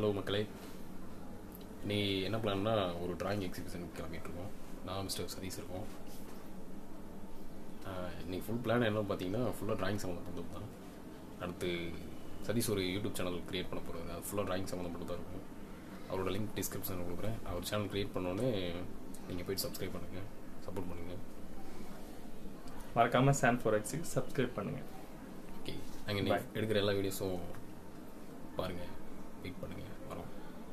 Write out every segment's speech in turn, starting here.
Hello மக்களே நீ என்ன பிளான்னா ஒரு டிராயிங் எக்ஸிபிஷன் கிளம்பிட்டுருக்கோம் நான் மிஸ்டர் சதீஷ் இருக்கோம் ஆஹ் இன்னைக்கு ஃபுல் பிளான் என்ன பார்த்தீங்கன்னா ஃபுல்லாக டிராயிங் சம்மந்தப்பட்டது தான் அடுத்து சதீஷ் ஒரு யூடியூப் சேனல் க்ரியேட் பண்ண போகிறது அது ஃபுல்லாக டிராயிங் சம்மந்தப்பட்டு தான் இருக்கும் அவரோட லிங்க் டிஸ்கிரிப்ஷனில் கொடுக்குறேன் அவர் சேனல் க்ரியேட் பண்ணோன்னே நீங்கள் போயிட்டு சப்ஸ்கிரைப் பண்ணுங்கள் சப்போர்ட் பண்ணுங்கள் மறக்காம சான் ஃபோர் எக்ஸுக்கு சப்ஸ்கிரைப் பண்ணுங்க ஓகே நாங்கள் Bye. எடுக்கிற எல்லா வீடியோஸும் பாருங்கள் வெயிட் பண்ணுங்கள் வரோம்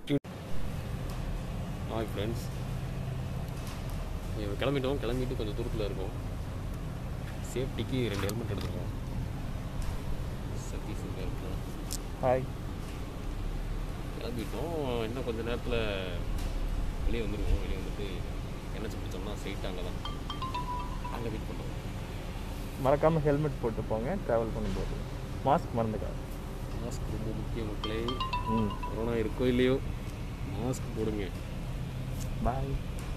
ஹாய் ஃப்ரெண்ட்ஸ் கிளம்பிட்டோம் கிளம்பிட்டு கொஞ்சம் தூரத்தில் இருக்கோம் சேஃப்டிக்கு ரெண்டு ஹெல்மெட் எடுத்துருக்கோம் சதீஷ் இங்கே இருக்கோம் ஹாய் கிளம்பிட்டோம் இன்னும் கொஞ்ச நேரத்தில் வெளியே வந்துடுவோம் வெளியே வந்துட்டு என்ன பிடிச்சோம்னா ஸ்ட்ரைட்டாக அங்கே தான் அங்கே வெயிட் பண்ணுவோம் மறக்காம ஹெல்மெட் போட்டு போங்க ட்ராவல் பண்ணும்போது மாஸ்க் மறந்துக்காது மாஸ்க் ரொம்ப முக்கியம் மக்களே ம் கொரோனா இருக்கோ இல்லையோ மாஸ்க் போடுங்க bye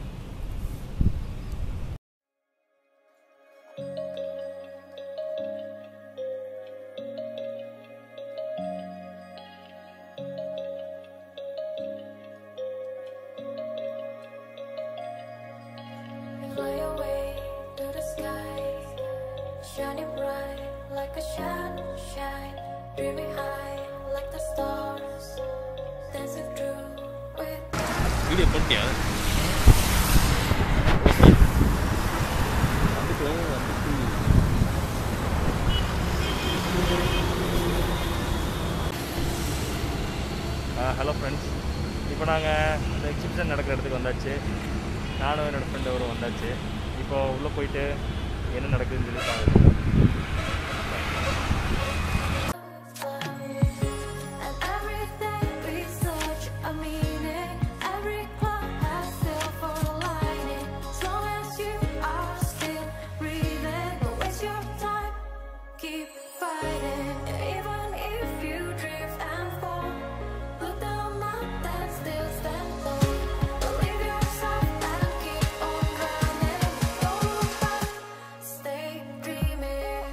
Fly away to the sky, shining bright like a sunshine, dreaming high like the stars, dancing through with video பண்ணிட்டியா அதுக்குள்ள வந்துட்டு ஹலோ ஃப்ரெண்ட்ஸ் இப்போ நாங்கள் இந்த எக்ஸிபிஷன் நடக்கிற இடத்துக்கு வந்தாச்சு நானும் என்னோடய ஃப்ரெண்டு அவரும் வந்தாச்சு இப்போ உள்ளே போயிட்டு என்ன நடக்குதுன்னு சொல்லி பாருங்க And everything we search a meaning. Every cloud has silver lining. As long as you are still breathing, don't waste your time. Keep fighting, even if you drift and fall. Look down, mountain, still stand tall. Believe yourself and keep on running. Don't look back, stay dreaming.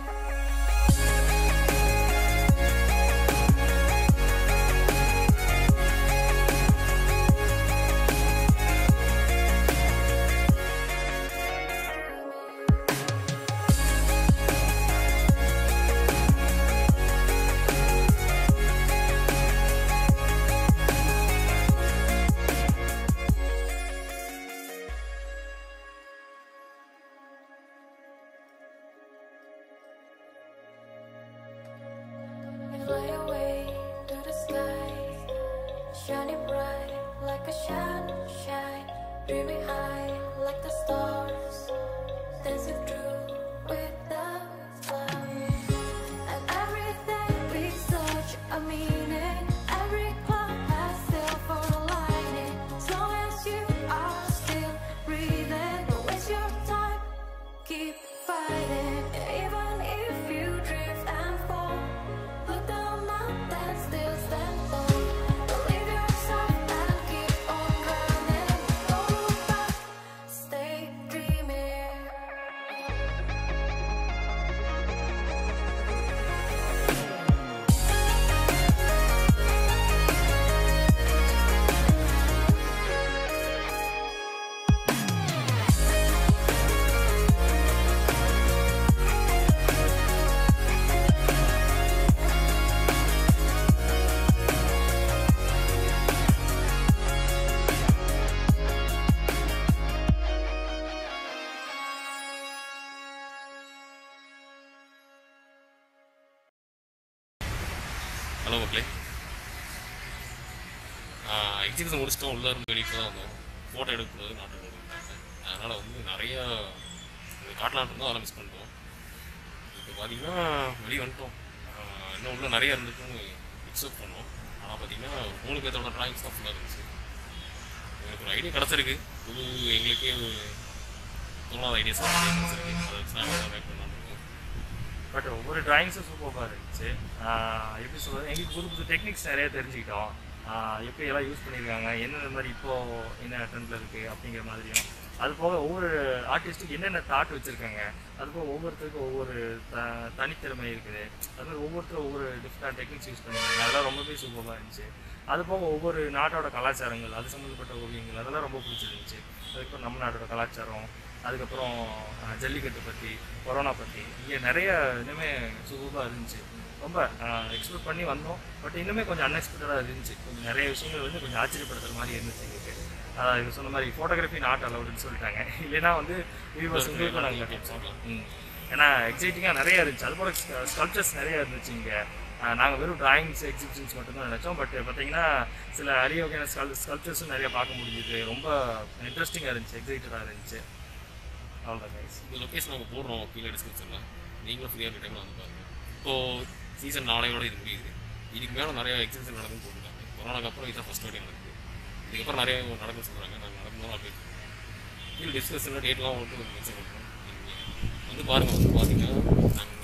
Fly away to the sky, shining bright like a sunshine, dreaming high like the stars, dancing through with the clouds. And everything we search a meaning. Every cloud has silver lining. As long as you are still breathing, don't waste your time. Keep fighting, even if you drift and fall. Look down, mountain, still stand tall. Believe yourself and keep on running. Don't look back, stay dreaming. Hello மக்களே exhibition முடிச்சிட்டோம் உள்ள இருந்து வெளியே தான் வந்தோம் photo எடுக்கும்போது நாட்டு இருந்தாங்க அதனால் வந்து நிறையா இது காட்டலான் இருந்தோம் அதெல்லாம் மிஸ் பண்ணிட்டோம் இப்போ பார்த்தீங்கன்னா வெளியே வந்துட்டோம் ஆஹ் இன்னும் உள்ள நிறைய இருந்துச்சுன்னு எக்ஸப்ட் பண்ணோம் ஆனால் பார்த்தீங்கன்னா ஒரு மூணு பேர்த்தோட ட்ராயிங்ஸ் தான் ஃபுல்லாக இருந்துச்சு எனக்கு ஒரு ஐடியா கிடச்சிருக்கு புது எங்களுக்கே ஒரு தோணாத ஐடியாஸ் கிடச்சிருக்கு அதை வச்சு நாங்கள் மேக் பண்ணலான்னு இருக்கோம் பட் ஒவ்வொரு டிராயிங்ஸும் சூப்பராக இருந்துச்சு ஆஹ் எப்படி சொல்கிறது எங்களுக்கு புது புது டெக்னிக்ஸ் நிறைய தெரிஞ்சுக்கிட்டோம் ஆஹ் எப்படி எல்லாம் யூஸ் பண்ணியிருக்காங்க என்னென்ன மாதிரி இப்போது என்ன ட்ரெண்டில் இருக்குது அப்படிங்கிற மாதிரியும் அது போக ஒவ்வொரு ஆர்டிஸ்ட்டுக்கு என்னென்ன தாட் வச்சுருக்காங்க அது போக ஒவ்வொருத்தருக்கும் ஒவ்வொரு த தனித்திறமை இருக்குது அது மாதிரி ஒவ்வொருத்தரும் ஒவ்வொரு டிஃப்ரெண்ட் டெக்னிக்ஸ் யூஸ் பண்ணுவாங்க அதெல்லாம் ரொம்பவே சூப்பராக இருந்துச்சு அது போக ஒவ்வொரு நாட்டோட கலாச்சாரங்கள் அது சம்மந்தப்பட்ட ஓவியங்கள் அதெல்லாம் ரொம்ப பிடிச்சிருந்துச்சு அதுக்கப்புறம் நம்ம நாட்டோட கலாச்சாரம் அதுக்கப்புறம் அஹ், ஜல்லிக்கட்டு பற்றி கொரோனா பற்றி இங்கே நிறைய இன்னுமே சூப்பராக இருந்துச்சு ரொம்ப எக்ஸ்பெக்ட் பண்ணி வந்தோம் பட் இன்னுமே கொஞ்சம் அன்எக்ஸ்பெக்டடாக இருந்துச்சு கொஞ்சம் நிறைய விஷயங்கள் வந்து கொஞ்சம் ஆச்சரியப்படுத்துற மாதிரி இருந்துச்சு எங்களுக்கு அதான் இது சொன்ன மாதிரி ஃபோட்டோகிராஃபி நாட் அலவுடுன்னு சொல்லிட்டாங்க இல்லைன்னா வந்து வியூவர்ஸ் உங்களுக்கும் நாங்கள் ம். ஏன்னா எக்ஸைட்டிங்காக நிறைய இருந்துச்சு அது போல ஸ்கல்ப்சர்ஸ் நிறைய இருந்துச்சு இங்கே நாங்கள் வெறும் டிராயிங்ஸ் எக்ஸிபிஷன்ஸ் மட்டும்தான் நினச்சோம் பட் பார்த்தீங்கன்னா சில அரிய வகையான ஸ்கல் ஸ்கல்ப்சர்ஸும் நிறைய பார்க்க முடிஞ்சுது ரொம்ப இன்ட்ரெஸ்டிங்காக இருந்துச்சு எக்ஸைட்டடாக இருந்துச்சு அவ்வளோதான் கைஸ் இந்த லொக்கேஷன் நாங்கள் போடுறோம் கீழே டிஸ்கிரிப்ஷனில் நீங்களும் ஃப்ரீயாக இருக்க டைமில் வந்து பாருங்க இப்போது சீசன் நாளையோட இது முடியுது இதுக்கு மேலே நிறைய எக்ஸிபிஷன் நடக்குன்னு போட்டுருக்காங்க கொரோனாக்கு அப்புறம் இதான் ஃபஸ்ட் வாட்டி நடக்குது இதுக்கப்புறம் நிறைய நடக்குன்னு சொல்கிறாங்க நாங்கள் நடக்கணும் அப்டேட் கீழே டிஸ்கிரிப்ஷனில் டேட்லாம் வந்து மென்ஷன் பண்ணுறோம் வந்து பாருங்கள் வந்து பார்த்தீங்கன்னா நாங்கள்